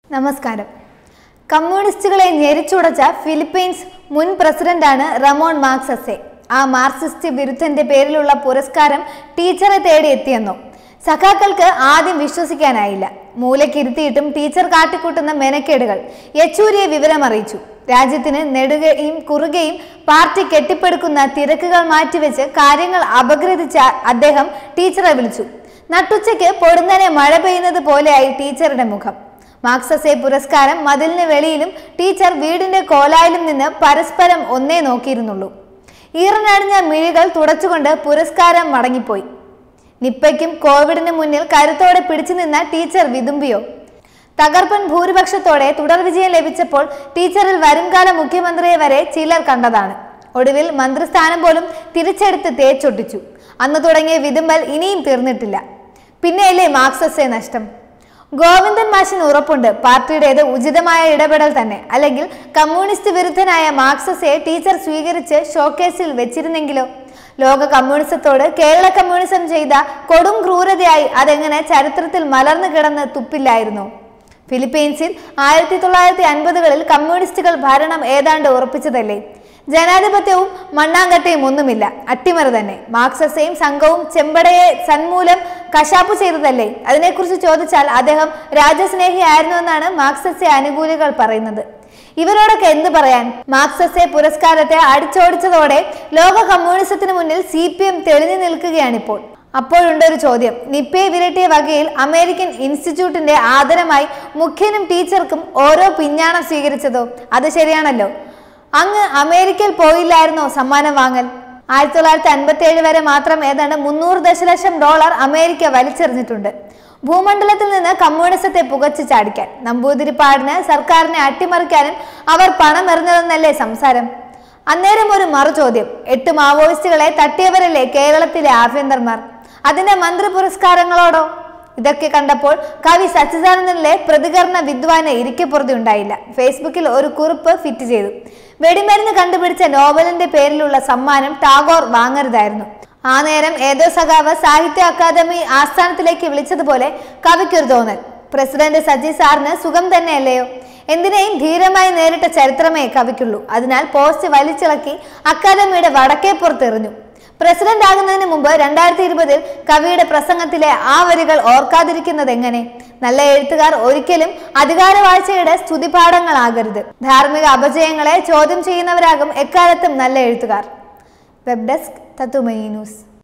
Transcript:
നമസ്കാരം കമ്മ്യൂണിസ്റ്റുകളെ ഞെരിച്ചുടച്ച ഫിലിപ്പീൻസ് മുൻ പ്രസിഡന്റാണ് റമോൺ മാർക്സസെ ആ മാർക്സിസ്റ്റ് വിരുദ്ധന്റെ പേരിലുള്ള പുരസ്കാരം ടീച്ചറെ തേടി എത്തിയെന്നോ സഖാക്കൾക്ക് ആദ്യം വിശ്വസിക്കാനായില്ല മൂലക്കിരുത്തിയിട്ടും ടീച്ചർ കാട്ടിക്കൂട്ടുന്ന മെനക്കേടുകൾ യെച്ചൂരിയെ വിവരമറിയിച്ചു രാജ്യത്തിന് നെടുകയും കുറുകയും പാർട്ടി കെട്ടിപ്പടുക്കുന്ന തിരക്കുകൾ മാറ്റിവെച്ച് കാര്യങ്ങൾ അപഗ്രഥിച്ച അദ്ദേഹം ടീച്ചറെ വിളിച്ചു നട്ടുച്ചയ്ക്ക് പൊടുന്നനെ മഴ പെയ്യുന്നത് പോലെയായി ടീച്ചറുടെ മുഖം മാർക്സസെ പുരസ്കാരം മതിലിന് വെളിയിലും ടീച്ചർ വീടിന്റെ കോലായിലും നിന്ന് പരസ്പരം ഒന്നേ നോക്കിയിരുന്നുള്ളൂ ഈറനടിഞ്ഞ മിഴികൾ തുടച്ചുകൊണ്ട് പുരസ്കാരം മടങ്ങിപ്പോയി നിപ്പയ്ക്കും കോവിഡിന് മുന്നിൽ കരുത്തോടെ പിടിച്ചു നിന്ന ടീച്ചർ വിതുമ്പിയോ തകർപ്പൻ ഭൂരിപക്ഷത്തോടെ തുടർ വിജയം ലഭിച്ചപ്പോൾ ടീച്ചറിൽ വരുംകാല മുഖ്യമന്ത്രിയെ വരെ ചിലർ കണ്ടതാണ് ഒടുവിൽ മന്ത്രിസ്ഥാനം പോലും തിരിച്ചെടുത്ത് തേച്ചൊട്ടിച്ചു അന്ന് തുടങ്ങിയ വിതുമ്പൽ ഇനിയും തീർന്നിട്ടില്ല പിന്നെയല്ലേ മാർക്സസെ നഷ്ടം ഗോവിന്ദൻ മാഷിന് ഉറപ്പുണ്ട് പാർട്ടിയുടേത് ഉചിതമായ ഇടപെടൽ തന്നെ അല്ലെങ്കിൽ കമ്മ്യൂണിസ്റ്റ് വിരുദ്ധനായ മാർക്സസെ ടീച്ചർ സ്വീകരിച്ച് ഷോക്കേസിൽ വെച്ചിരുന്നെങ്കിലോ ലോക കമ്മ്യൂണിസത്തോട് കേരള കമ്മ്യൂണിസം ചെയ്ത കൊടും ക്രൂരതയായി അതെങ്ങനെ ചരിത്രത്തിൽ മലർന്നു കിടന്ന് തുപ്പില്ലായിരുന്നു ഫിലിപ്പീൻസിൽ ആയിരത്തി തൊള്ളായിരത്തി അൻപതുകളിൽ കമ്മ്യൂണിസ്റ്റുകൾ ഭരണം ഏതാണ്ട് ഉറപ്പിച്ചതല്ലേ ജനാധിപത്യവും മണ്ണാങ്കട്ടയും ഒന്നുമില്ല അട്ടിമറി തന്നെ മാർക്സസയും സംഘവും ചെമ്പടയെ സന്മൂലം കശാപ്പു ചെയ്തതല്ലേ അതിനെക്കുറിച്ച് ചോദിച്ചാൽ അദ്ദേഹം രാജ്യസ്നേഹിയായിരുന്നുവെന്നാണ് മാർക്സസെ അനുകൂലികൾ പറയുന്നത് ഇവരോടൊക്കെ എന്ത് പറയാൻ മാർക്സസെ പുരസ്കാരത്തെ അടിച്ചോടിച്ചതോടെ ലോക കമ്മ്യൂണിസത്തിന് മുന്നിൽ സി പി എം തെളിഞ്ഞു നിൽക്കുകയാണിപ്പോൾ അപ്പോഴുണ്ടൊരു ചോദ്യം നിപ്പയെ വിരട്ടിയ വകയിൽ അമേരിക്കൻ ഇൻസ്റ്റിറ്റ്യൂട്ടിന്റെ ആദരമായി മുഖ്യനും ടീച്ചർക്കും ഓരോ പിഞ്ഞാണം സ്വീകരിച്ചതോ അത് ശരിയാണല്ലോ അങ്ങ് അമേരിക്കയിൽ പോയില്ലായിരുന്നോ സമ്മാനം വാങ്ങൽ ആയിരത്തി തൊള്ളായിരത്തി അൻപത്തി ഏഴ് വരെ മാത്രം ഏതാണ്ട് മുന്നൂറ് ദശലക്ഷം ഡോളർ അമേരിക്ക വലിച്ചെറിഞ്ഞിട്ടുണ്ട് ഭൂമണ്ഡലത്തിൽ നിന്ന് കമ്മ്യൂണിസത്തെ പുകച്ചു ചാടിക്കാൻ നമ്പൂതിരിപ്പാടിന് സർക്കാരിനെ അട്ടിമറിക്കാനും അവർ പണം എറിഞ്ഞതെന്നല്ലേ സംസാരം അന്നേരം ഒരു മറു ചോദ്യം എട്ട് മാവോയിസ്റ്റുകളെ തട്ടിയവരല്ലേ കേരളത്തിലെ ആഭ്യന്തർമാർ അതിന്റെ മന്ത്രി പുരസ്കാരങ്ങളോടോ ഇതൊക്കെ കണ്ടപ്പോൾ കവി സച്ചിദാനന്ദനിലെ പ്രതികരണ വിദ്വാന് ഇരിക്കപ്പുറതി ഉണ്ടായില്ല ഫേസ്ബുക്കിൽ ഒരു കുറിപ്പ് ഫിറ്റ് ചെയ്തു വെടിമരുന്ന് കണ്ടുപിടിച്ച നോവലിന്റെ പേരിലുള്ള സമ്മാനം ടാഗോർ വാങ്ങരുതായിരുന്നു ആ നേരം ഏതോ സഖാവ് സാഹിത്യ അക്കാദമി ആസ്ഥാനത്തിലേക്ക് വിളിച്ചതുപോലെ കവിക്കൊരു തോന്നൽ പ്രസിഡന്റ് സജി സാറിന് സുഖം തന്നെയല്ലയോ എന്തിനേയും ധീരമായി നേരിട്ട ചരിത്രമേ കവിക്കുള്ളൂ അതിനാൽ പോസ്റ്റ് വലിച്ചിളക്കി അക്കാദമിയുടെ വടക്കേപ്പുറത്ത് എറിഞ്ഞു പ്രസിഡന്റ് ആകുന്നതിന് മുമ്പ് രണ്ടായിരത്തി ഇരുപതിൽ കവിയുടെ പ്രസംഗത്തിലെ ആ വരികൾ ഓർക്കാതിരിക്കുന്നത് എങ്ങനെ നല്ല എഴുത്തുകാർ ഒരിക്കലും അധികാരവാഴ്ചയുടെ സ്തുതിപാഠങ്ങളാകരുത് ധാർമ്മിക അപജയങ്ങളെ ചോദ്യം ചെയ്യുന്നവരാകും എക്കാലത്തും നല്ല എഴുത്തുകാർ വെബ് ഡെസ്ക് തത്തുമയി ന്യൂസ്